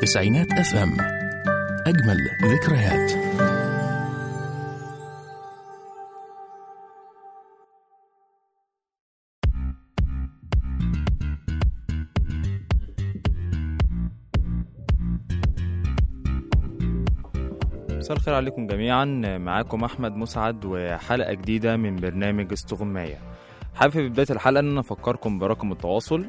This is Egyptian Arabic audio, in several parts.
تسعينات اف ام اجمل ذكريات مساء الخير عليكم جميعا معاكم احمد مسعد وحلقه جديده من برنامج استغمايه حابب في بدايه الحلقه ان انا افكركم برقم التواصل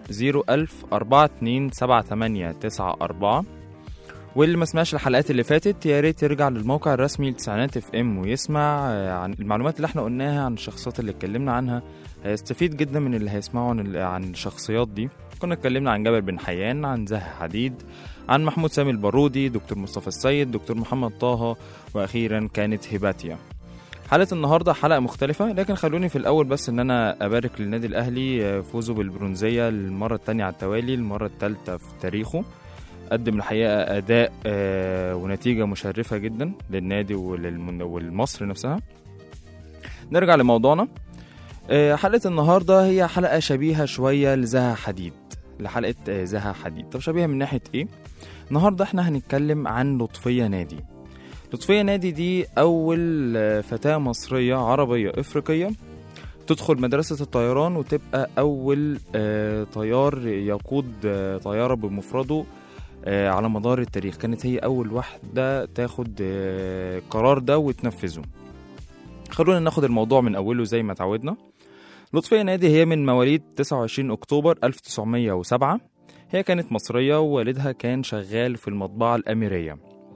010427894 واللي ما سمعش الحلقات اللي فاتت يا ريت يرجع للموقع الرسمي لتسعينات اف ام ويسمع عن المعلومات اللي احنا قلناها عن الشخصيات اللي اتكلمنا عنها هيستفيد جدا من اللي هيسمعوا عن عن الشخصيات دي كنا اتكلمنا عن جابر بن حيان عن زه حديد عن محمود سامي البارودي دكتور مصطفى السيد دكتور محمد طه واخيرا كانت هباتيا حلقه النهارده حلقه مختلفه لكن خلوني في الاول بس ان انا ابارك للنادي الاهلي فوزه بالبرونزيه للمره الثانيه على التوالي المره الثالثه في تاريخه قدم الحقيقه اداء آه، ونتيجه مشرفه جدا للنادي وللمن- ولمصر نفسها نرجع لموضوعنا آه، حلقه النهارده هي حلقه شبيهه شويه لزها حديد لحلقه آه، زها حديد طب شبيهه من ناحيه ايه النهارده احنا هنتكلم عن لطفيه نادي لطفيه نادي دي اول آه، فتاه مصريه عربيه افريقيه تدخل مدرسة الطيران وتبقى أول آه، طيار يقود آه، طيارة بمفرده آه، على مدار التاريخ كانت هي أول واحدة تاخد آه، القرار ده وتنفذه خلونا ناخد الموضوع من أوله زي ما تعودنا لطفية نادي هي من مواليد 29 أكتوبر 1907 هي كانت مصرية ووالدها كان شغال في المطبعة الأميرية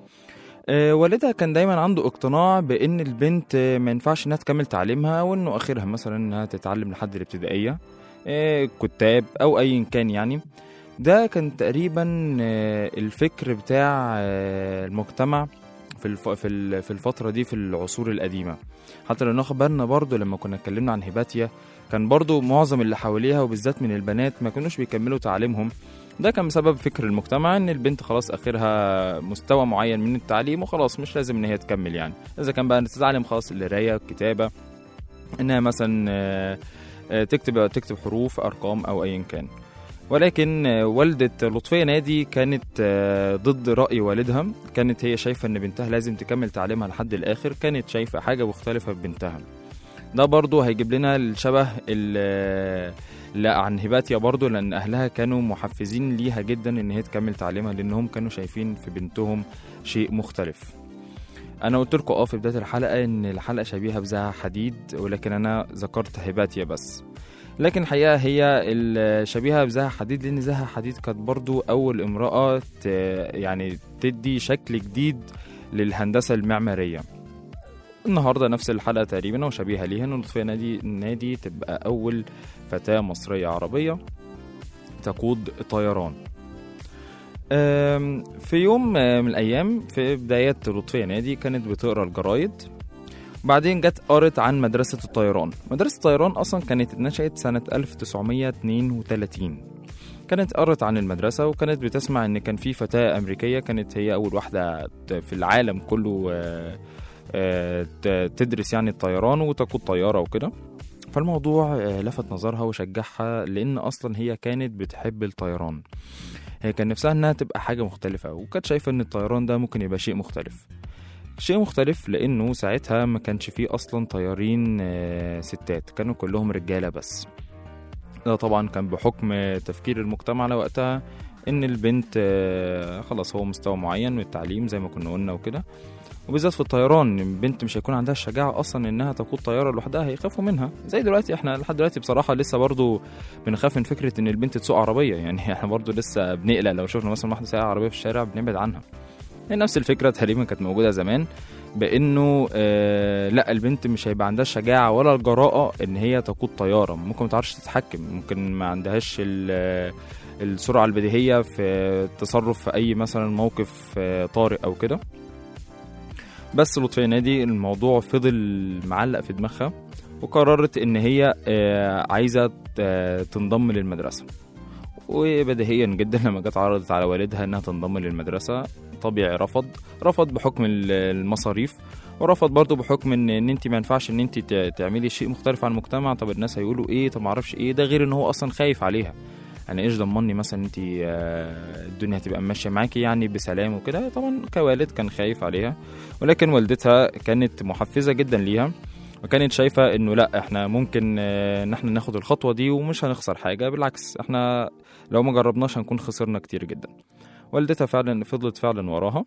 آه، والدها كان دايما عنده اقتناع بان البنت آه، ما ينفعش انها تكمل تعليمها وانه اخرها مثلا انها تتعلم لحد الابتدائيه آه، كتاب او ايا كان يعني ده كان تقريبا آه، الفكر بتاع آه، المجتمع في الف... في ال- في الفتره دي في العصور القديمه حتى لو ناخد بالنا برضو لما كنا اتكلمنا عن هباتيا كان برضو معظم اللي حواليها وبالذات من البنات ما كانوش بيكملوا تعليمهم ده كان بسبب فكر المجتمع ان البنت خلاص اخرها مستوى معين من التعليم وخلاص مش لازم ان هي تكمل يعني اذا كان بقى تتعلم خلاص القرايه الكتابه انها مثلا آه، آه، تكتب تكتب حروف ارقام او ايا كان ولكن آه، والدة لطفية نادي كانت آه، ضد رأي والدها كانت هي شايفة ان بنتها لازم تكمل تعليمها لحد الاخر كانت شايفة حاجة مختلفة في بنتها ده برضو هيجيب لنا الشبه ال- لا عن هباتيا برضو لان اهلها كانوا محفزين ليها جدا ان هي تكمل تعليمها لانهم كانوا شايفين في بنتهم شيء مختلف انا قلت لكم اه في بدايه الحلقه ان الحلقه شبيهه بزها حديد ولكن انا ذكرت هباتيا بس لكن الحقيقه هي الشبيهه بزها حديد لان زها حديد كانت برضو اول امراه ت- يعني تدي شكل جديد للهندسه المعماريه النهارده نفس الحلقه تقريبا وشبيهه ليها ان لطفيه نادي نادي تبقى اول فتاه مصريه عربيه تقود طيران أم، في يوم آه، من الايام في بدايه لطفيه نادي كانت بتقرا الجرايد بعدين جت قرت عن مدرسة الطيران مدرسة الطيران أصلا كانت اتنشأت سنة 1932 كانت قرت عن المدرسة وكانت بتسمع إن كان في فتاة أمريكية كانت هي أول واحدة في العالم كله آه، آه، ت- تدرس يعني الطيران وتقود طيارة وكده فالموضوع آه، لفت نظرها وشجعها لأن أصلا هي كانت بتحب الطيران هي كان نفسها إنها تبقى حاجة مختلفة وكانت شايفة إن الطيران ده ممكن يبقى شيء مختلف شيء مختلف لانه ساعتها ما كانش فيه اصلا طيارين آه، ستات كانوا كلهم رجاله بس ده طبعا كان بحكم تفكير المجتمع على وقتها ان البنت آه، خلاص هو مستوى معين من التعليم زي ما كنا قلنا وكده وبالذات في الطيران البنت مش هيكون عندها الشجاعة أصلا إنها تقود طيارة لوحدها هيخافوا منها زي دلوقتي إحنا لحد دلوقتي بصراحة لسه برضو بنخاف من فكرة إن البنت تسوق عربية يعني إحنا برضو لسه بنقلق لو شفنا مثلا واحدة سايقة عربية في الشارع بنبعد عنها هي نفس الفكره تقريبا كانت موجوده زمان بانه آه لا البنت مش هيبقى عندها الشجاعه ولا الجراءه ان هي تقود طياره ممكن ما تعرفش تتحكم ممكن ما عندهاش ال- السرعه البديهيه في التصرف في اي مثلا موقف آه، طارئ او كده بس لطفيه نادي الموضوع فضل معلق في دماغها وقررت ان هي آه، عايزه ت- تنضم للمدرسه وبديهيا جدا لما جت عرضت على والدها انها تنضم للمدرسه طبيعي رفض رفض بحكم ال- المصاريف ورفض برضه بحكم ان ان انت ما ينفعش ان انت ت- تعملي شيء مختلف عن المجتمع طب الناس هيقولوا ايه طب ما اعرفش ايه ده غير ان هو اصلا خايف عليها يعني ايش ضمني مثلا انت آه، الدنيا هتبقى ماشيه معاكي يعني بسلام وكده طبعا كوالد كان خايف عليها ولكن والدتها كانت محفزه جدا ليها وكانت شايفه انه لا احنا ممكن آه، ان احنا ناخد الخطوه دي ومش هنخسر حاجه بالعكس احنا لو ما جربناش هنكون خسرنا كتير جدا والدتها فعلا فضلت فعلا وراها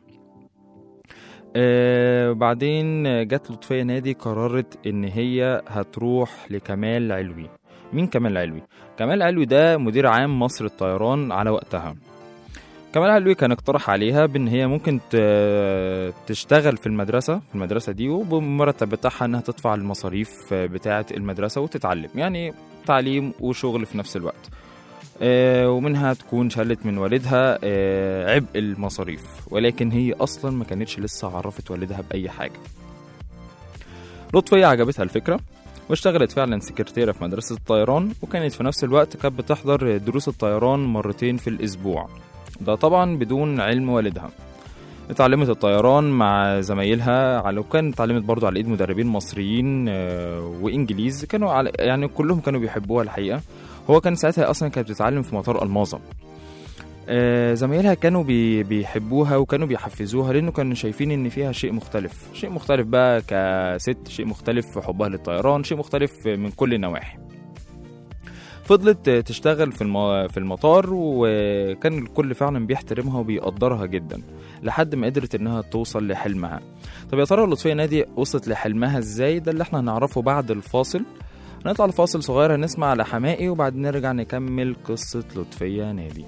آه بعدين جت لطفية نادي قررت إن هي هتروح لكمال علوي مين كمال علوي؟ كمال علوي ده مدير عام مصر الطيران على وقتها كمال علوي كان اقترح عليها بان هي ممكن ت- تشتغل في المدرسه في المدرسه دي وبمرتب بتاعها انها تدفع المصاريف بتاعه المدرسه وتتعلم يعني تعليم وشغل في نفس الوقت آه، ومنها تكون شالت من والدها آه، عبء المصاريف ولكن هي اصلا ما كانتش لسه عرفت والدها باي حاجه لطفية عجبتها الفكرة واشتغلت فعلا سكرتيرة في مدرسة الطيران وكانت في نفس الوقت كانت بتحضر دروس الطيران مرتين في الأسبوع ده طبعا بدون علم والدها اتعلمت الطيران مع زمايلها على وكان اتعلمت برضو على ايد مدربين مصريين آه، وانجليز كانوا على يعني كلهم كانوا بيحبوها الحقيقه هو كان ساعتها اصلا كانت بتتعلم في مطار الماظه آه، زمايلها كانوا بي بيحبوها وكانوا بيحفزوها لانه كانوا شايفين ان فيها شيء مختلف شيء مختلف بقى كست شيء مختلف في حبها للطيران شيء مختلف من كل النواحي فضلت تشتغل في الم- في المطار وكان الكل فعلا بيحترمها وبيقدرها جدا لحد ما قدرت انها توصل لحلمها طب يا ترى لطفيه نادي وصلت لحلمها ازاي ده اللي احنا هنعرفه بعد الفاصل هنطلع لفاصل صغير هنسمع على حمائي وبعدين نرجع نكمل قصة لطفية نادي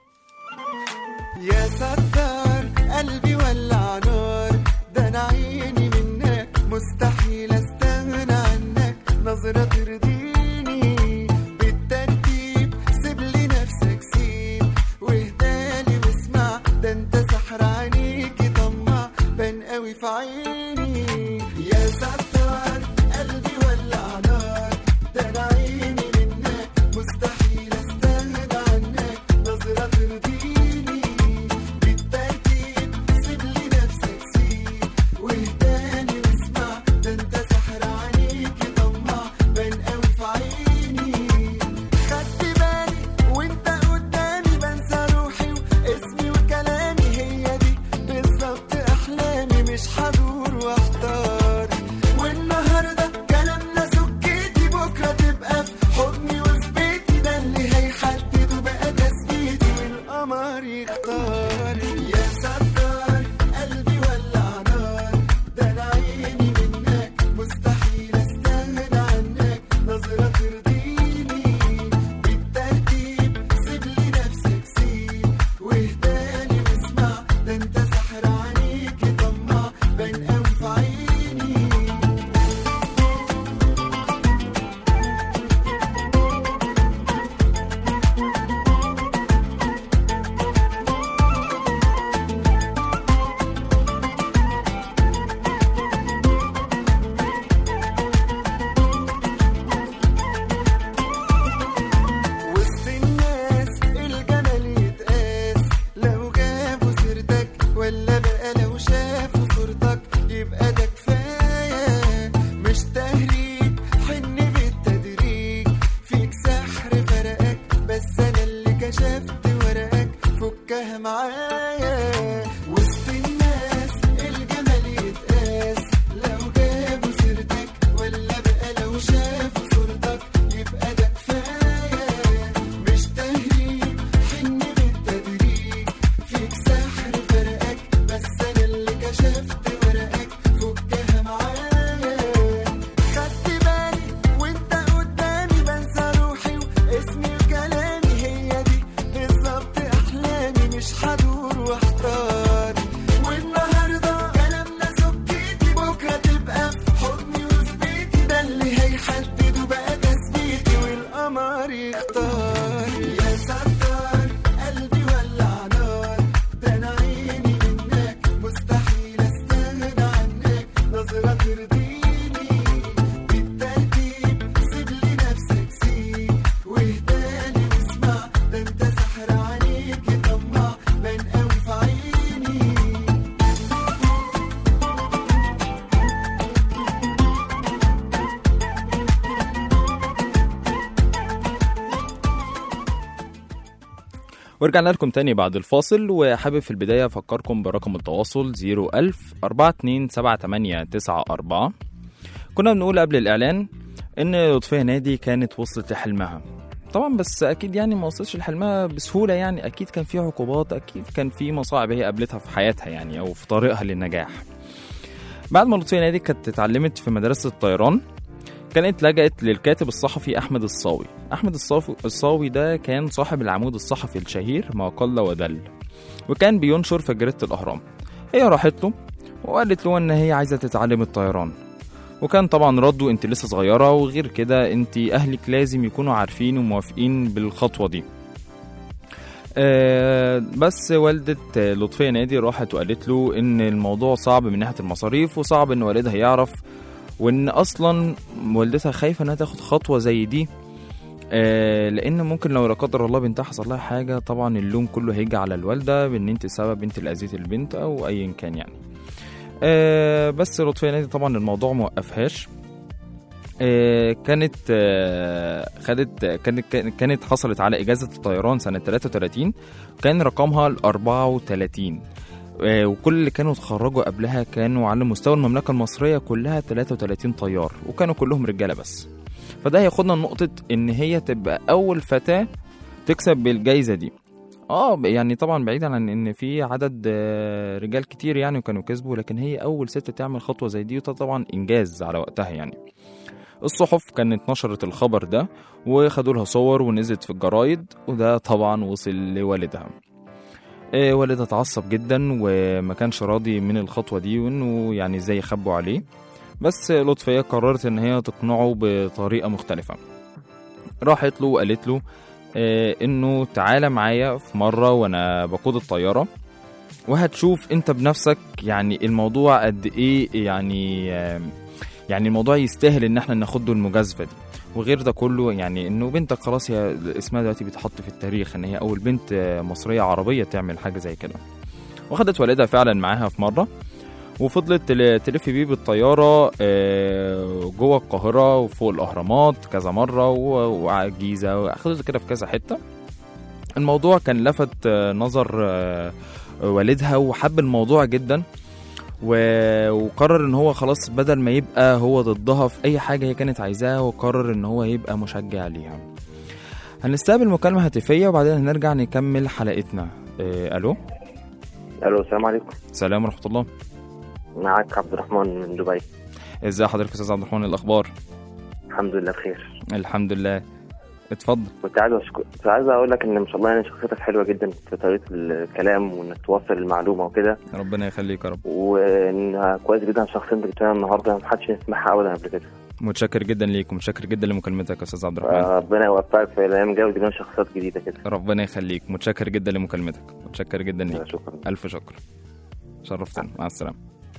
يا ستار قلبي ولع نار ده انا عيني منك مستحيل استغنى عنك نظرة ترضيني بالترتيب سيب لي نفسك سيب واهدالي واسمع ده انت سحر عينيكي طمع بان قوي في عيني يا ستار قلبي ولع نار ده انا عيني منك مستحيل استغنى عنك نظرة ترضيني بالترتيب سيب لي نفسك سيب واهداني واسمع ده انت سحر عليكي طمع بان قوي في عيني خدت بالي وانت قدامي بنسى روحي واسمي وكلامي هي دي بالظبط احلامي مش هدور واحتار والنهارده كلامنا سكتي بكره تبقى في حضني وفي بيتي ده اللي هيحدد وبقى تثبيتي والقمر يختار يا ستار قلبي ولع نار ده انا عيني منك مستحيل استغنى عنك نظرة ترضيني بالترتيب سيب لي نفسك سيب واهداني واسمع ده انت سحر عليكي طمع بان قوي في عيني وسط الناس الجمال يتقاس لو جابوا سيرتك ولا بقى لو شافوا صورتك يبقى ده كفايه مش تهريج حن بالتدريج فيك سحر فرقك بس انا اللي كشفت ورقك فكها معايا وسط الناس الجمال يتقاس لو جابوا سيرتك ولا بقى لو شافوا صورتك يبقى ده كفايه مش تهريج حن بالتدريج فيك سحر فرقك بس انا اللي كشفت ورقك فكها معايا خدت بالي وانت قدامي بنسى روحي واسمي وكلامي هي دي بالظبط احلامي مش هدور ورجعنا لكم تاني بعد الفاصل وحابب في البداية أفكركم برقم التواصل 01000 4278894 كنا بنقول قبل الإعلان إن لطفية نادي كانت وصلت لحلمها طبعا بس أكيد يعني ما وصلتش لحلمها بسهولة يعني أكيد كان في عقوبات أكيد كان في مصاعب هي قابلتها في حياتها يعني أو في طريقها للنجاح بعد ما لطفية نادي كانت اتعلمت في مدرسة الطيران كانت لجأت للكاتب الصحفي أحمد الصاوي أحمد الصاوي, الصاوي ده كان صاحب العمود الصحفي الشهير ما قل ودل وكان بينشر في جريدة الأهرام هي راحت له وقالت له إن هي عايزة تتعلم الطيران وكان طبعا رده انت لسه صغيرة وغير كده انت أهلك لازم يكونوا عارفين وموافقين بالخطوة دي آه، بس والدة آه، لطفية نادي راحت وقالت له إن الموضوع صعب من ناحية المصاريف وصعب إن والدها يعرف وإن أصلا والدتها خايفة إنها تاخد خطوة زي دي آه، لأن ممكن لو لا قدر الله بنتها حصل لها حاجة طبعا اللوم كله هيجي على الوالدة بإن أنت سبب أنت اللي أذيت البنت أو أيا كان يعني آه، بس لطفية نادي طبعا الموضوع موقفهاش آه، كانت آه، خدت كانت كانت- كانت حصلت على اجازه الطيران سنه 33 كان رقمها ال 34 آه، وكل اللي كانوا اتخرجوا قبلها كانوا على مستوى المملكه المصريه كلها 33 طيار وكانوا كلهم رجاله بس فده هياخدنا لنقطه ان هي تبقى اول فتاه تكسب بالجائزه دي اه يعني طبعا بعيدا عن ان في عدد آه، رجال كتير يعني وكانوا كسبوا لكن هي اول ست تعمل خطوه زي دي وده طبعا انجاز على وقتها يعني الصحف كانت نشرت الخبر ده وخدوا لها صور ونزلت في الجرايد وده طبعا وصل لوالدها إيه والدها اتعصب جدا وما كانش راضي من الخطوة دي وانه يعني ازاي يخبوا عليه بس لطفية قررت ان هي تقنعه بطريقة مختلفة راحت له وقالت له إيه انه تعالى معايا في مرة وانا بقود الطيارة وهتشوف انت بنفسك يعني الموضوع قد ايه يعني آم، يعني الموضوع يستاهل ان احنا ناخد له المجازفه دي وغير ده كله يعني انه بنتك خلاص هي اسمها دلوقتي بيتحط في التاريخ ان هي اول بنت آه، مصريه عربيه تعمل حاجه زي كده وخدت والدها فعلا معاها في مره وفضلت تل- تلف بيه بالطياره آه، جوه القاهره وفوق الاهرامات كذا مره و- وعلى الجيزه واخدته كده في كذا حته الموضوع كان لفت آه، نظر آه، والدها وحب الموضوع جدا و- وقرر ان هو خلاص بدل ما يبقى هو ضدها في اي حاجه هي كانت عايزاها وقرر ان هو يبقى مشجع ليها هنستقبل مكالمه هاتفيه وبعدين هنرجع نكمل حلقتنا إيه الو الو السلام عليكم السلام ورحمه الله معاك عبد الرحمن من دبي ازي حضرتك يا استاذ عبد الرحمن الاخبار الحمد لله بخير الحمد لله اتفضل كنت عايز أشك... كنت عايز اقول لك ان ما شاء الله يعني شخصيتك حلوه جدا في طريقه الكلام وانك توصل المعلومه وكده ربنا يخليك يا رب وان كويس جدا الشخصيه اللي جبتها النهارده ما حدش يسمعها ابدا قبل كده متشكر جدا ليك ومتشكر جدا لمكالمتك يا استاذ عبد الرحمن ربنا يوفقك في الايام الجايه وتجيب لنا شخصيات جديده كده ربنا يخليك متشكر جدا لمكالمتك متشكر جدا ليك شكرا ألف شكر شرفتنا مع السلامة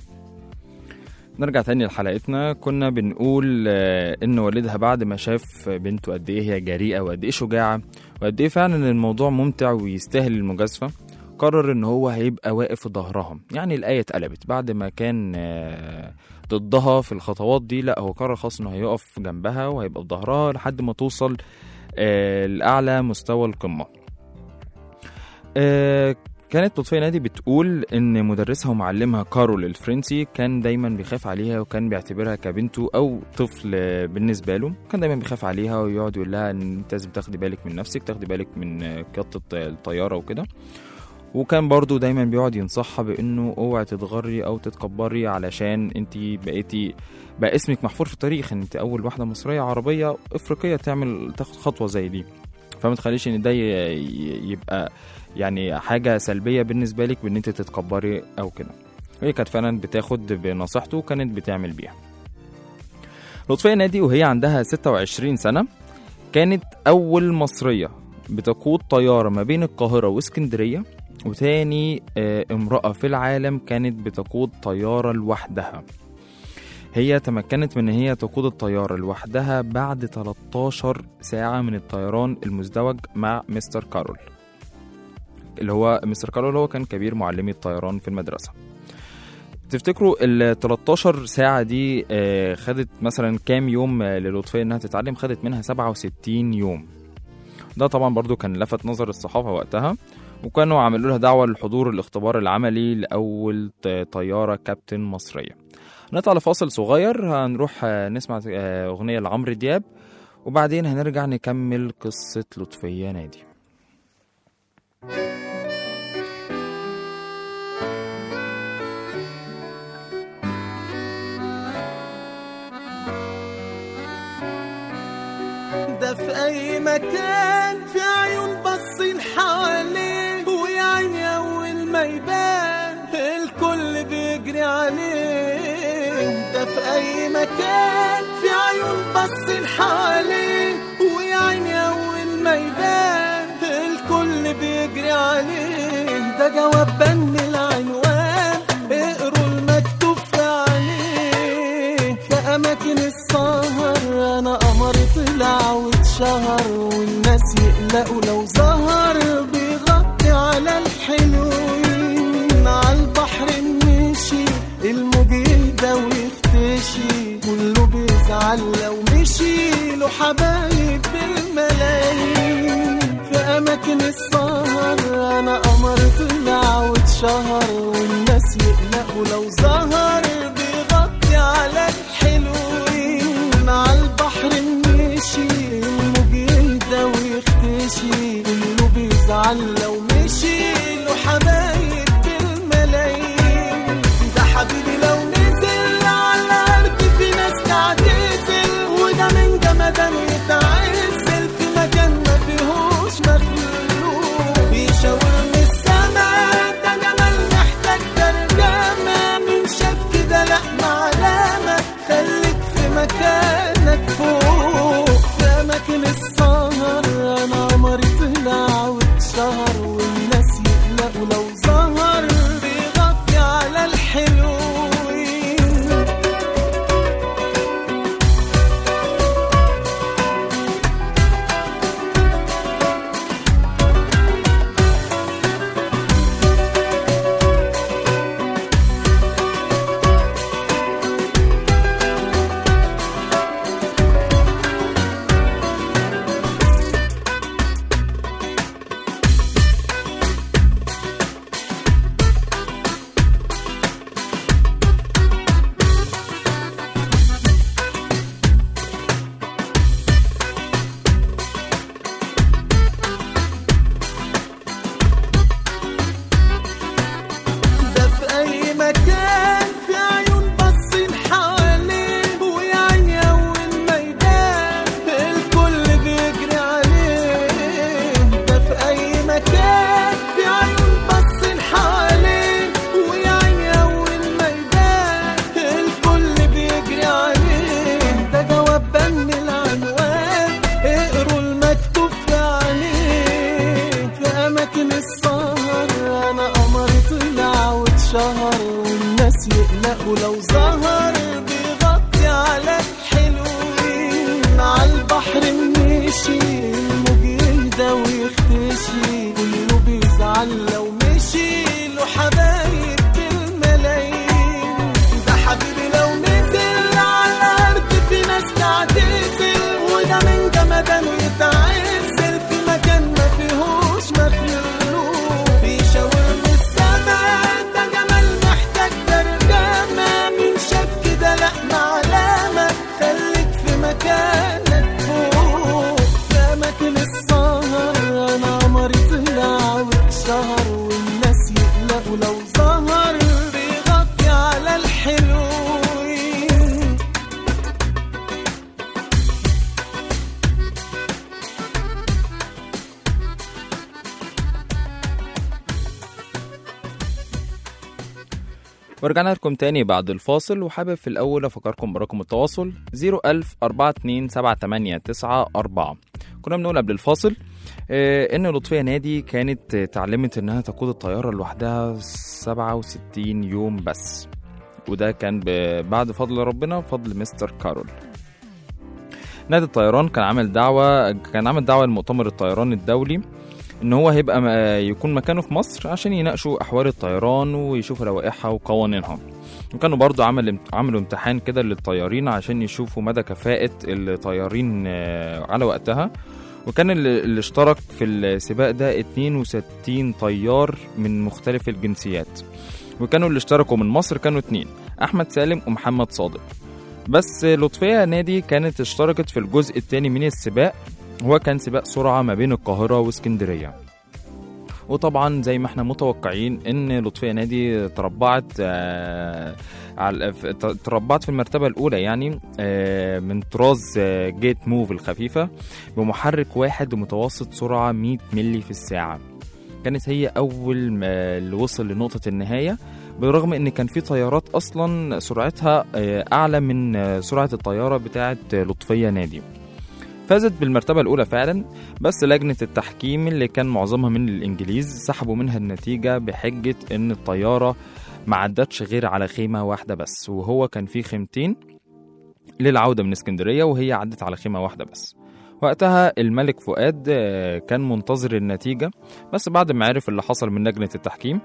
نرجع تاني لحلقتنا كنا بنقول آه، ان والدها بعد ما شاف بنته قد ايه هي جريئه وقد ايه شجاعه وقد ايه فعلا الموضوع ممتع ويستاهل المجازفه قرر ان هو هيبقى واقف في ظهرها يعني الايه اتقلبت بعد ما كان آه، ضدها في الخطوات دي لا هو قرر خلاص انه هيقف جنبها وهيبقى في ظهرها لحد ما توصل آه، لاعلى مستوى القمه آه، كانت لطفية نادي بتقول إن مدرسها ومعلمها كارول الفرنسي كان دايما بيخاف عليها وكان بيعتبرها كبنته أو طفل بالنسبة له كان دايما بيخاف عليها ويقعد يقول لها إن أنت لازم تاخدي بالك من نفسك تاخدي بالك من قيادة الط- الطيارة وكده وكان برضو دايما بيقعد ينصحها بانه اوعي تتغري او تتكبري علشان انت بقيتي بقى اسمك محفور في التاريخ ان انت اول واحده مصريه عربيه افريقيه تعمل تاخد خطوه زي دي فما تخليش ان ده ي- ي- يبقى يعني حاجه سلبيه بالنسبه لك بان انت تتكبري او كده هي كانت فعلا بتاخد بنصيحته وكانت بتعمل بيها لطفية نادي وهي عندها 26 سنة كانت أول مصرية بتقود طيارة ما بين القاهرة واسكندرية وتاني آه، امرأة في العالم كانت بتقود طيارة لوحدها هي تمكنت من ان هي تقود الطيارة لوحدها بعد 13 ساعة من الطيران المزدوج مع مستر كارول اللي هو مستر كارول هو كان كبير معلمي الطيران في المدرسة تفتكروا ال 13 ساعة دي آه، خدت مثلا كام يوم آه، للطفية انها تتعلم خدت منها 67 يوم ده طبعا برضو كان لفت نظر الصحافة وقتها وكانوا عملوا لها دعوة للحضور الاختبار العملي لأول ط- طيارة كابتن مصرية نطلع لفاصل صغير هنروح آه، نسمع آه، أغنية لعمرو دياب وبعدين هنرجع نكمل قصة لطفية نادي ده في اي مكان في عيون باصين حواليه ويا عيني اول ما يبان الكل بيجري عليه ده في اي مكان في عيون باصين حواليه ويا عيني اول ما يبان الكل بيجري عليه ده جواب بن العنوان اقروا المكتوب في عليه في اماكن السهر انا قمر طلع واتشهر والناس يقلقوا لو ظهر بيغطي على الحلوين على البحر مشي الموج يهدى ويختشي كله بيزعل لو مشي له حبايب بالملايين في اماكن السهر انا قمر طلع واتشهر والناس يقلقوا لو ظهر بيغطي على الحلوين على البحر مشي الموج يهدى ويختشي كله بيزعل لو مشي له حبايب بالملايين ده حبيبي لو نزل على الارض في ناس تعتزل وده من جمدان يتعزل في مكان ما فيهوش مخلوق بيشاور من السما ده جمال محتاج ترجمة من شاف كده لا معلمة خليك في مكانك فوق في أماكن السهر أنا قمري طلع واتشهر والناس يقلقوا لو ظهر بيغطي على الحلوين ده في اي مكان في عيون باصين حواليه ويا عيني اول ما يبان الكل بيجري عليه ده في اي مكان في عيون باصين حواليه ويا عيني اول ما يبان الكل بيجري عليه ده جواب بن العنوان اقروا المكتوب في عليه في اماكن السهر انا قمر طلع واتشهر والناس يقلقوا لو ظهر بيغطي على الحلوين على البحر مشي الموج يهدى ويختشي كله بيزعل لو مشي له حبايب بالملايين ده حبيبي لو نزل على الارض في ناس تعتزل وده من جمدان يتعزل في مكان ما فيهوش مخلوق بيشاور من السما ده جمال محتاج ترجمة من شاف كده لا معلمة خليك في مكانك فوق في أماكن السهر أنا قمري طلع واتشهر والناس يقلقوا لو ظهر بيغطي على الحلوين ورجعنا لكم تاني بعد الفاصل وحابب في الأول أفكركم برقم التواصل 01000 4278994 كنا بنقول قبل الفاصل آه، إن لطفية نادي كانت آه، اتعلمت إنها تقود الطيارة لوحدها 67 يوم بس وده كان ب- بعد فضل ربنا وفضل مستر كارول نادي الطيران كان عامل دعوة كان عامل دعوة لمؤتمر الطيران الدولي ان هو هيبقى م- يكون مكانه في مصر عشان يناقشوا احوال الطيران ويشوفوا روائحها وقوانينها وكانوا برضو عمل عملوا امتحان كده للطيارين عشان يشوفوا مدى كفاءة الطيارين آه، على وقتها وكان اللي اللي اشترك في السباق ده 62 طيار من مختلف الجنسيات وكانوا اللي اشتركوا من مصر كانوا اتنين أحمد سالم ومحمد صادق بس لطفية نادي كانت اشتركت في الجزء الثاني من السباق هو كان سباق سرعة ما بين القاهرة واسكندرية وطبعا زي ما احنا متوقعين ان لطفية نادي تربعت آه على ف- ت- تربعت في المرتبة الأولى يعني آه من طراز آه جيت موف الخفيفة بمحرك واحد متوسط سرعة 100 ملي في الساعة كانت هي أول ما اللي وصل لنقطة النهاية بالرغم ان كان في طيارات اصلا سرعتها آه، اعلى من آه، سرعه الطياره بتاعه آه، لطفيه نادي فازت بالمرتبة الأولى فعلا بس لجنة التحكيم اللي كان معظمها من الإنجليز سحبوا منها النتيجة بحجة إن الطيارة ما عدتش غير على خيمة واحدة بس وهو كان في خيمتين للعودة من اسكندرية وهي عدت على خيمة واحدة بس وقتها الملك فؤاد آه، كان منتظر النتيجة بس بعد ما عرف اللي حصل من لجنة التحكيم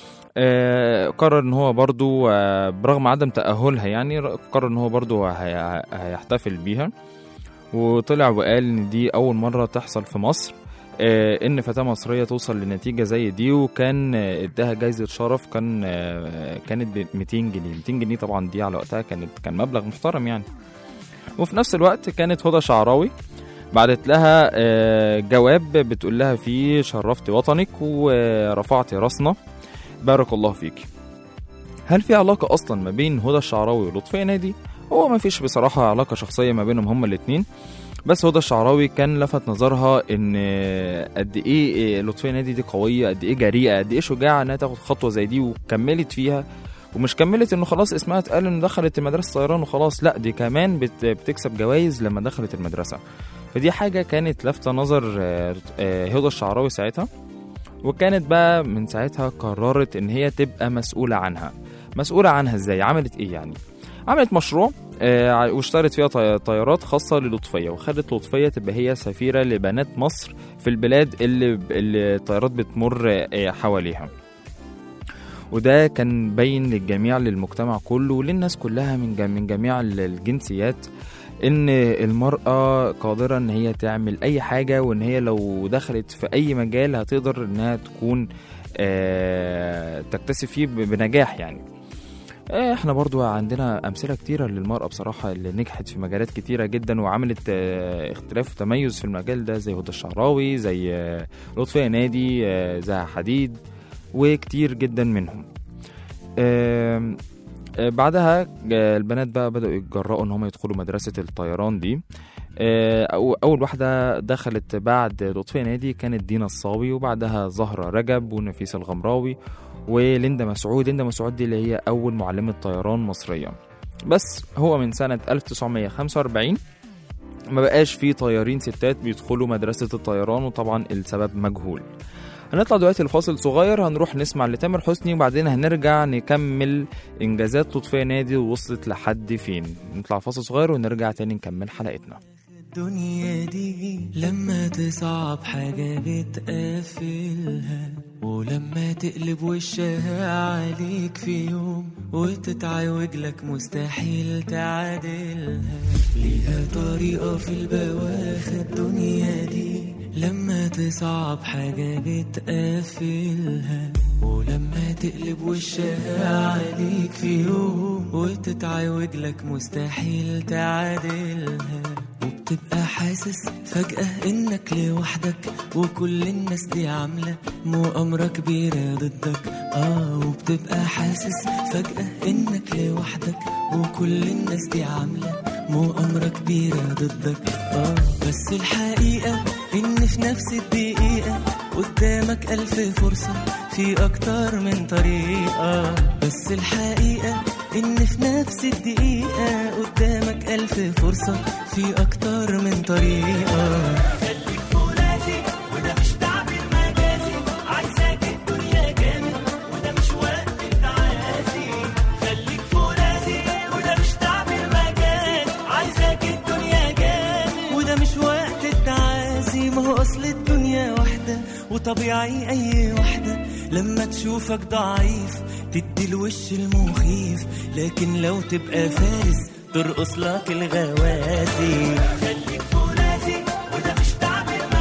آه، قرر ان هو برضو آه، برغم عدم تأهلها يعني قرر ان هو برضو هي- هيحتفل بيها وطلع وقال ان دي اول مرة تحصل في مصر آه، ان فتاة مصرية توصل لنتيجة زي دي وكان آه، اداها جايزة شرف كان آه، كانت ب 200 جنيه 200 جنيه طبعا دي على وقتها كانت كان مبلغ محترم يعني وفي نفس الوقت كانت هدى شعراوي بعتت لها آه، جواب بتقول لها فيه شرفت وطنك ورفعت راسنا بارك الله فيك هل في علاقة أصلا ما بين هدى الشعراوي ولطفية نادي؟ هو ما فيش بصراحة علاقة شخصية ما بينهم هما الاتنين بس هدى الشعراوي كان لفت نظرها ان قد ايه لطفية نادي دي قوية قد ايه جريئة قد ايه شجاعة انها تاخد خطوة زي دي وكملت فيها ومش كملت انه خلاص اسمها اتقال ان دخلت مدرسة طيران وخلاص لا دي كمان بت بتكسب جوائز لما دخلت المدرسة فدي حاجة كانت لافتة نظر آه، آه، هدى الشعراوي ساعتها وكانت بقى من ساعتها قررت ان هي تبقى مسؤولة عنها مسؤولة عنها ازاي عملت ايه يعني عملت مشروع آه، واشترت فيها طي- طيارات خاصة للطفية وخلت لطفية تبقى هي سفيرة لبنات مصر في البلاد اللي, اللي الطيارات بتمر آه، حواليها وده كان باين للجميع للمجتمع كله وللناس كلها من جم- من جميع ال- الجنسيات ان المرأة قادرة ان هي تعمل اي حاجة وان هي لو دخلت في اي مجال هتقدر انها تكون آه، تكتسب فيه ب- بنجاح يعني آه، احنا برضو عندنا امثله كتيره للمراه بصراحه اللي نجحت في مجالات كتيره جدا وعملت آه، اختلاف وتميز في المجال ده زي هدى الشعراوي زي آه، لطفيه نادي آه، زها حديد وكتير جدا منهم آم، آه، بعدها آه، البنات بقى بدأوا يتجرأوا ان هم يدخلوا مدرسة الطيران دي آه، أو- أول واحدة دخلت بعد لطفية نادي كانت دينا الصاوي وبعدها زهرة رجب ونفيسة الغمراوي وليندا مسعود ليندا مسعود دي اللي هي أول معلمة طيران مصرية بس هو من سنة 1945 ما بقاش في طيارين ستات بيدخلوا مدرسة الطيران وطبعا السبب مجهول هنطلع دلوقتي لفاصل صغير هنروح نسمع لتامر حسني وبعدين هنرجع نكمل انجازات لطفية نادي وصلت لحد فين نطلع فاصل صغير ونرجع تاني نكمل حلقتنا الدنيا دي لما تصعب حاجة بتقفلها ولما تقلب وشها عليك في يوم وتتعوج لك مستحيل تعادلها ليها طريقة في البواخر الدنيا دي لما تصعب حاجة بتقفلها ولما تقلب وشها عليك في يوم وتتعوج لك مستحيل تعادلها وبتبقى حاسس فجأة انك لوحدك وكل الناس دي عاملة مؤامرة كبيرة ضدك اه وبتبقى حاسس فجأة انك لوحدك وكل الناس دي عاملة مؤامرة كبيرة ضدك اه بس الحقيقة ان في نفس الدقيقة قدامك ألف فرصة في أكتر من طريقة بس الحقيقة إن في نفس الدقيقة قدامك ألف فرصة في أكتر من طريقة خليك فولاذي وده مش تعبير مجازي عايزاك الدنيا جامد وده مش وقت التعازي خليك فولاذي وده مش تعبير مجازي عايزاك الدنيا جامد وده مش وقت التعازي ما هو أصل الدنيا واحدة وطبيعي أي واحدة لما تشوفك ضعيف تدي الوش المخيف لكن لو تبقى فارس ترقص لك الغوازي خليك فولاذي وده مش تعبير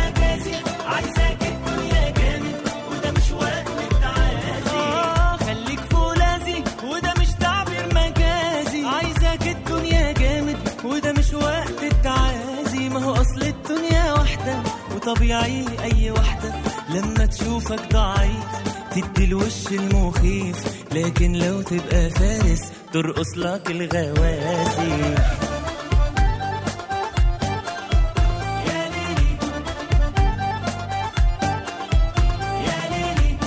وطبيعي أي واحدة لما تشوفك ضعيف تدي الوش المخيف لكن لو تبقى فارس ترقص لك الغواسي يا ليلي يا ليلي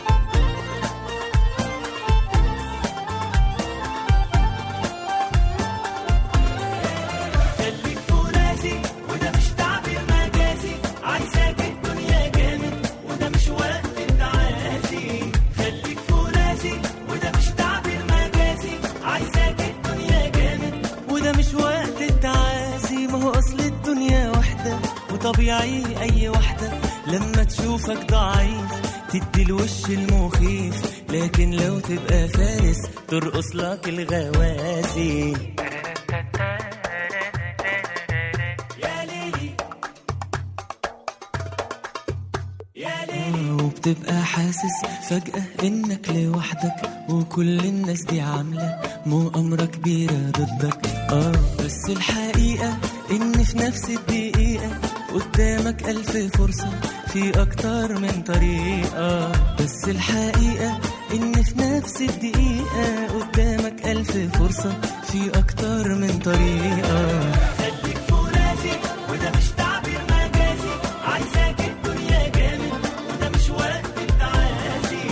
خليك فرازي وده مش تعبير مجازي عايزاك الدنيا جامد وده مش وقت التعازي خليك فرازي وده مش تعبير مجازي عايزاك الدنيا جامد وده مش وقت التعازي ما هو اصل الدنيا واحدة وطبيعي اي واحدة لما تشوفك ضعيف تدي الوش المخيف لكن لو تبقى فارس ترقص لك الغواسي يا ليلي يا ليلي وبتبقى حاسس فجأة إنك لوحدك وكل الناس دي عاملة مؤامرة كبيرة ضدك اه بس الحقيقة إن في نفس الدقيقة قدامك ألف فرصة في أكتر من طريقة بس الحقيقة إن في نفس الدقيقة قدامك ألف فرصة في أكتر من طريقة خليك فرازي وده مش تعبير مجازي عايزاك الدنيا جامد وده مش وقت التعازي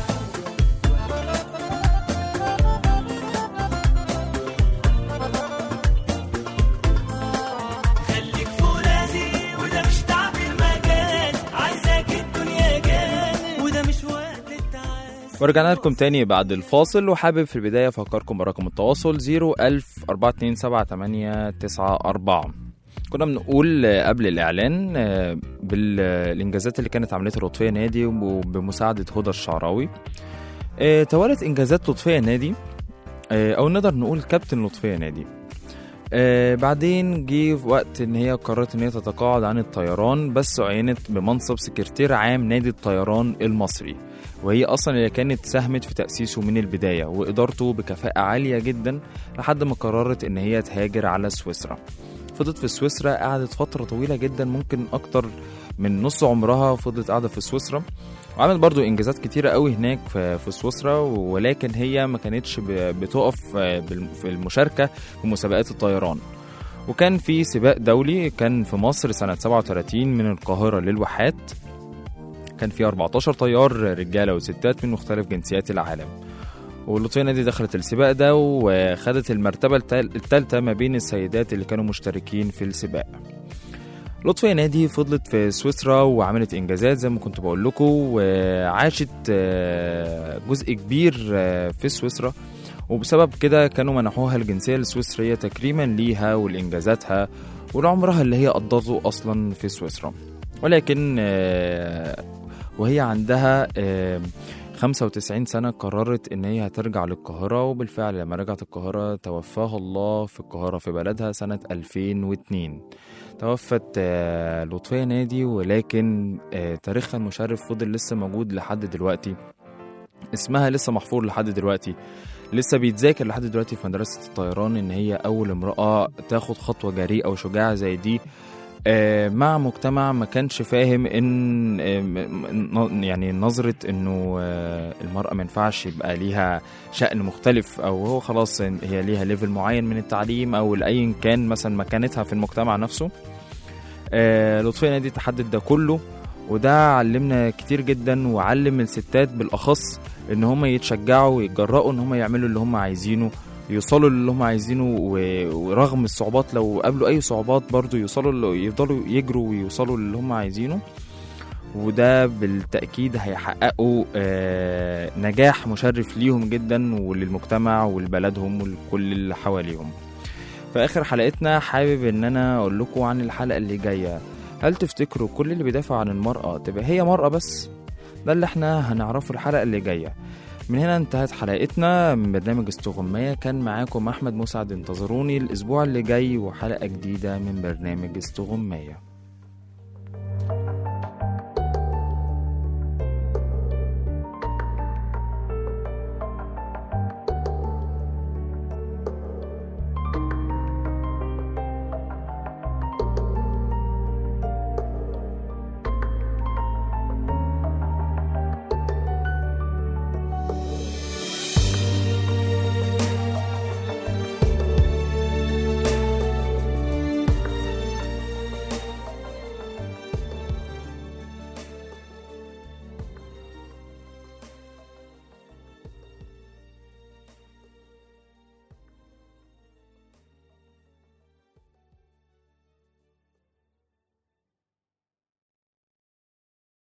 خليك فرازي وده مش تعبير مجاز عايزاك الدنيا جامد وده مش وقت التعازي ورجعنا لكم تاني بعد الفاصل وحابب في البداية أفكركم برقم التواصل 01000 427 كنا بنقول آه، قبل الإعلان آه، بالإنجازات اللي كانت عملتها لطفية نادي وبمساعدة هدى الشعراوي آه، توالت إنجازات لطفية نادي آه، أو نقدر نقول كابتن لطفية نادي آه بعدين جه في وقت ان هي قررت ان هي تتقاعد عن الطيران بس عينت بمنصب سكرتير عام نادي الطيران المصري وهي اصلا اللي كانت ساهمت في تاسيسه من البدايه وادارته بكفاءه عاليه جدا لحد ما قررت ان هي تهاجر على سويسرا فضلت في سويسرا قعدت فتره طويله جدا ممكن اكتر من نص عمرها فضلت قاعده في سويسرا وعملت برضو انجازات كتيره قوي هناك في في سويسرا ولكن هي ما كانتش ب- بتقف آه، بال- في المشاركه في مسابقات الطيران وكان في سباق دولي كان في مصر سنة 37 من القاهرة للواحات كان في 14 طيار رجالة وستات من مختلف جنسيات العالم ولطفية نادي دخلت السباق ده وخدت المرتبة التال- التالتة ما بين السيدات اللي كانوا مشتركين في السباق لطفية نادي فضلت في سويسرا وعملت انجازات زي ما كنت بقول لكم وعاشت آه، جزء كبير آه، في سويسرا وبسبب كده كانوا منحوها الجنسية السويسرية تكريما ليها ولإنجازاتها ولعمرها اللي هي قضته أصلا في سويسرا ولكن آه، وهي عندها آه، 95 سنة قررت إن هي هترجع للقاهرة وبالفعل لما رجعت القاهرة توفاها الله في القاهرة في بلدها سنة 2002 توفت آه، لطفية نادي ولكن آه، تاريخها المشرف فضل لسه موجود لحد دلوقتي اسمها لسه محفور لحد دلوقتي لسه بيتذاكر لحد دلوقتي في مدرسة الطيران إن هي أول امرأة تاخد خطوة جريئة وشجاعة زي دي آه، مع مجتمع ما كانش فاهم ان آه، م- م- يعني نظرة انه آه، المرأة ما ينفعش يبقى ليها شأن مختلف او هو خلاص إن هي ليها ليفل معين من التعليم او لأي كان مثلا مكانتها في المجتمع نفسه آه، لطفية نادي تحدد ده كله وده علمنا كتير جدا وعلم الستات بالاخص ان هم يتشجعوا ويتجرأوا ان هم يعملوا اللي هم عايزينه يوصلوا للي هم عايزينه و- ورغم الصعوبات لو قابلوا اي صعوبات برضو يوصلوا ل- يفضلوا يجروا ويوصلوا للي هم عايزينه وده بالتأكيد هيحققوا آه، نجاح مشرف ليهم جدا وللمجتمع ولبلدهم ولكل اللي حواليهم في آخر حلقتنا حابب إن أنا أقول لكم عن الحلقة اللي جاية هل تفتكروا كل اللي بيدافع عن المرأة تبقى هي مرأة بس؟ ده اللي احنا هنعرفه الحلقة اللي جاية من هنا انتهت حلقتنا من برنامج استغماية كان معاكم أحمد مسعد انتظروني الأسبوع اللي جاي وحلقة جديدة من برنامج استغماية